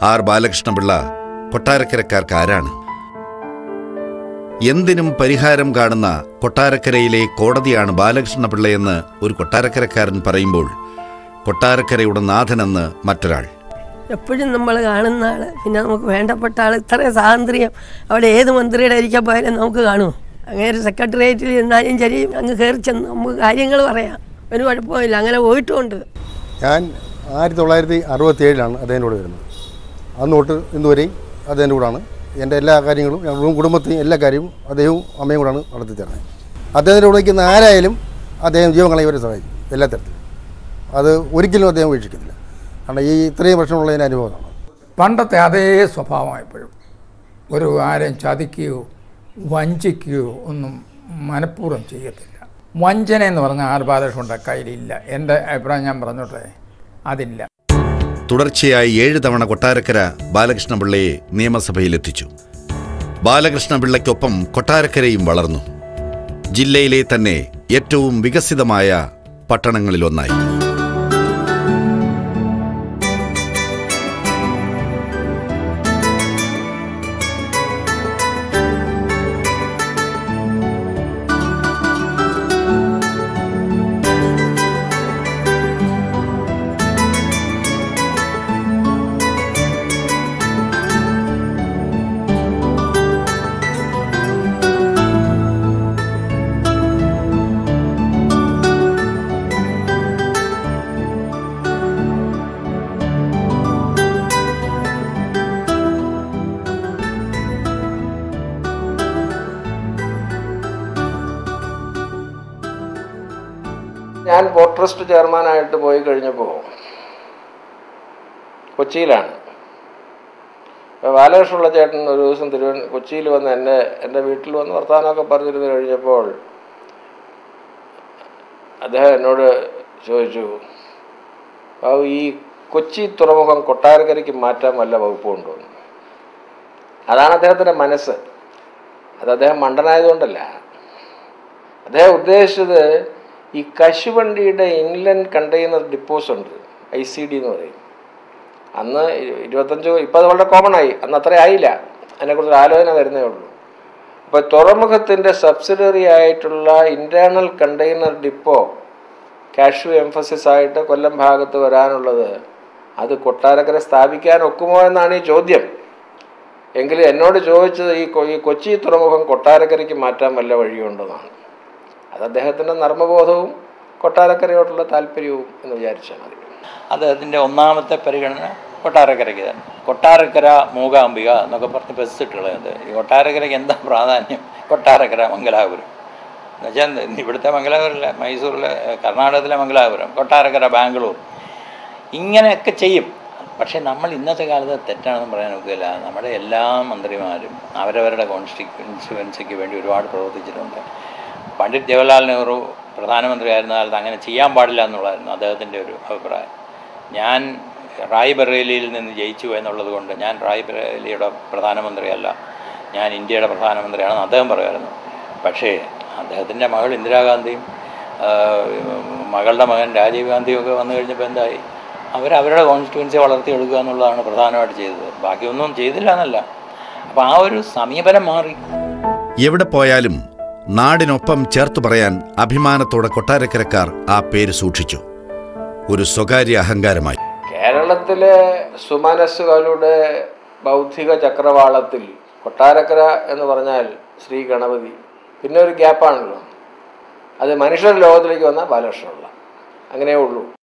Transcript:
R Balakrishna Pillai കൊട്ടാരക്കരക്കാർക്ക് ആരാണ് എന്തിനും പരിഹാരം കാണുന്ന കൊട്ടാരക്കരയിലെ കോടതിയാണ് ബാലകൃഷ്ണപിള്ളയെന്ന് ഒരു കൊട്ടാരക്കരക്കാരൻ പറയുമ്പോൾ കൊട്ടാരക്കരയുടെ നാഥനെന്ന് മറ്റൊരാൾ എപ്പോഴും നമ്മൾ കാണുന്ന ആൾ പിന്നെ നമുക്ക് വേണ്ടപ്പെട്ട ആൾ ഇത്രയും സ്വാതന്ത്ര്യം അവിടെ ഏത് മന്ത്രിയുടെ ഇരിക്കാൻ പോയാലും നമുക്ക് കാണും അങ്ങനെ സെക്രട്ടേറിയറ്റിൽ ഇരുന്നാലും ശരി അങ്ങ് കയറി ചെന്ന് നമുക്ക് കാര്യങ്ങൾ പറയാം ഒരു കുഴപ്പമില്ല അങ്ങനെ പോയിട്ടുമുണ്ട് ഞാൻ ആയിരത്തി തൊള്ളായിരത്തി അറുപത്തി ഏഴിലാണ് അദ്ദേഹത്തിൻ്റെ കൂടെ വരുന്നത് അന്ന് തൊട്ട് ഇന്ന് വരെയും അദ്ദേഹത്തിൻ്റെ കൂടാണ് എൻ്റെ എല്ലാ കാര്യങ്ങളും ഞങ്ങളും കുടുംബത്തെയും എല്ലാ കാര്യവും അദ്ദേഹവും അമ്മയും കൂടാണ് നടത്തി തരുന്നത് അദ്ദേഹത്തിൻ്റെ കൂടെ നിൽക്കുന്ന ആരായാലും അദ്ദേഹം ജീവൻ കളയുവരെ സഹായിക്കും എല്ലാ തരത്തിലും അത് ഒരിക്കലും അദ്ദേഹം വീക്ഷിക്കുന്നില്ല കാരണം ഈ ഇത്രയും വർഷമുള്ളതിൻ്റെ അനുഭവമാണ് പണ്ടത്തെ അതേ സ്വഭാവം എപ്പോഴും ഒരു ആരെയും ചതിക്കുകയോ വഞ്ചിക്കുകയോ ഒന്നും മനഃപൂർവ്വം ചെയ്യത്തില്ല വഞ്ചന എന്ന് പറഞ്ഞ ആർ ബാലകൃഷ്ണൻ്റെ കയ്യിലില്ല എൻ്റെ അഭിപ്രായം ഞാൻ പറഞ്ഞോട്ടെ അതില്ല തുടർച്ചയായി ഏഴ് തവണ കൊട്ടാരക്കര ബാലകൃഷ്ണപിള്ളയെ നിയമസഭയിലെത്തിച്ചു ബാലകൃഷ്ണപിള്ളയ്ക്കൊപ്പം കൊട്ടാരക്കരയും വളർന്നു ജില്ലയിലെ തന്നെ ഏറ്റവും വികസിതമായ പട്ടണങ്ങളിലൊന്നായി ഞാൻ പോർട്ട് ട്രസ്റ്റ് ചെയർമാനായിട്ട് പോയി കഴിഞ്ഞപ്പോൾ കൊച്ചിയിലാണ് അപ്പോൾ ബാലകൃഷ്ണപിള്ള ചേട്ടൻ ഒരു ദിവസം തിരുവന കൊച്ചിയിൽ വന്ന് എന്നെ എൻ്റെ വീട്ടിൽ വന്ന് വർത്തമാനമൊക്കെ പറഞ്ഞിരുന്ന് കഴിഞ്ഞപ്പോൾ അദ്ദേഹം എന്നോട് ചോദിച്ചു ബാബു ഈ കൊച്ചി തുറമുഖം കൊട്ടാരക്കരയ്ക്ക് മാറ്റാൻ വല്ല വകുപ്പുണ്ടോ എന്ന് അതാണ് അദ്ദേഹത്തിൻ്റെ മനസ്സ് അത് അദ്ദേഹം മണ്ടനായതുകൊണ്ടല്ല അദ്ദേഹം ഉദ്ദേശിച്ചത് ഈ കശുവണ്ടിയുടെ ഇൻലൻഡ് കണ്ടെയ്നർ ഡിപ്പോസ് ഉണ്ട് ഐ സി ഡി എന്ന് പറയും അന്ന് ഇരു- ഇരുപത്തഞ്ച് ഇപ്പം അത് വളരെ കോമൺ ആയി അന്ന് അത്ര ആയില്ല അതിനെക്കുറിച്ച് ആലോചന വരുന്നേ ഉള്ളൂ അപ്പോൾ തുറമുഖത്തിൻ്റെ സബ്സിഡറി ആയിട്ടുള്ള internal container depot cashew emphasis ആയിട്ട് കൊല്ലം ഭാഗത്ത് വരാനുള്ളത് അത് കൊട്ടാരക്കര സ്ഥാപിക്കാൻ ഒക്കുമോ എന്നാണ് ഈ ചോദ്യം എങ്കിൽ എന്നോട് ചോദിച്ചത് ഈ കൊ- ഈ കൊച്ചി തുറമുഖം കൊട്ടാരക്കരയ്ക്ക് മാറ്റാൻ വല്ല വഴിയുണ്ടെന്നാണ് അത് അദ്ദേഹത്തിൻ്റെ നർമ്മബോധവും കൊട്ടാരക്കരയോടുള്ള താല്പര്യവും എന്ന് വിചാരിച്ചാൽ മതി അദ്ദേഹത്തിൻ്റെ ഒന്നാമത്തെ പരിഗണന കൊട്ടാരക്കരയ്ക്ക് തന്നെ കൊട്ടാരക്കര മൂകാംബിക എന്നൊക്കെ പറഞ്ഞ് ബസ് ഇട്ടുള്ളത് ഈ കൊട്ടാരക്കരയ്ക്ക് എന്താ പ്രാധാന്യം കൊട്ടാരക്കര മംഗലാപുരം എന്നുവെച്ചാൽ ഇവിടുത്തെ മംഗലാപുരമില്ല മൈസൂരിലെ കർണാടകത്തിലെ മംഗലാപുരം കൊട്ടാരക്കര ബാംഗ്ലൂർ ഇങ്ങനെയൊക്കെ ചെയ്യും പക്ഷേ നമ്മൾ ഇന്നത്തെ കാലത്ത് തെറ്റാണെന്ന് പറയാൻ ഒക്കില്ല നമ്മുടെ എല്ലാ മന്ത്രിമാരും അവരവരുടെ കോൺസ്റ്റിറ്റ്യുവൻസിക്ക് വേണ്ടി ഒരുപാട് പ്രവർത്തിച്ചിട്ടുണ്ട് പണ്ഡിറ്റ് ജവഹർലാൽ നെഹ്റു പ്രധാനമന്ത്രിയായിരുന്ന കാലത്ത് അങ്ങനെ ചെയ്യാൻ പാടില്ല എന്നുള്ളതായിരുന്നു അദ്ദേഹത്തിൻ്റെ ഒരു അഭിപ്രായം ഞാൻ റായ്ബറേലിയിൽ നിന്ന് ജയിച്ചു എന്നുള്ളത് കൊണ്ട് ഞാൻ റായ്ബറേലിയുടെ പ്രധാനമന്ത്രിയല്ല ഞാൻ ഇന്ത്യയുടെ പ്രധാനമന്ത്രിയാണെന്ന് അദ്ദേഹം പറയുമായിരുന്നു പക്ഷേ അദ്ദേഹത്തിൻ്റെ മകൾ ഇന്ദിരാഗാന്ധിയും ആ, മകളുടെ മകൻ രാജീവ് ഗാന്ധിയും ഒക്കെ വന്നു കഴിഞ്ഞപ്പോൾ എന്തായി അവർ അവരുടെ കോൺസ്റ്റിറ്റ്യുവൻസി വളർത്തിയെടുക്കുക എന്നുള്ളതാണ് പ്രധാനമായിട്ട് ചെയ്തത് ബാക്കിയൊന്നും ചെയ്തില്ല എന്നല്ല അപ്പോൾ ആ ഒരു സമീപനം മാറി എവിടെ പോയാലും നാടിനൊപ്പം ചേർത്തു പറയാൻ അഭിമാനത്തോടെ കൊട്ടാരക്കരക്കാർ ആ പേര് സൂക്ഷിച്ചു ഒരു സ്വകാര്യ അഹങ്കാരമായി കേരളത്തിലെ സുമനസ്സുകളുടെ ബൗദ്ധിക ചക്രവാളത്തിൽ കൊട്ടാരക്കര എന്ന് പറഞ്ഞാൽ ശ്രീ ഗണപതി പിന്നെ ഒരു ഗ്യാപ്പാണല്ലോ അത് മനുഷ്യരുടെ ലോകത്തിലേക്ക് വന്നാൽ ബാലകൃഷ്ണപിള്ള അങ്ങനെയേ ഉള്ളൂ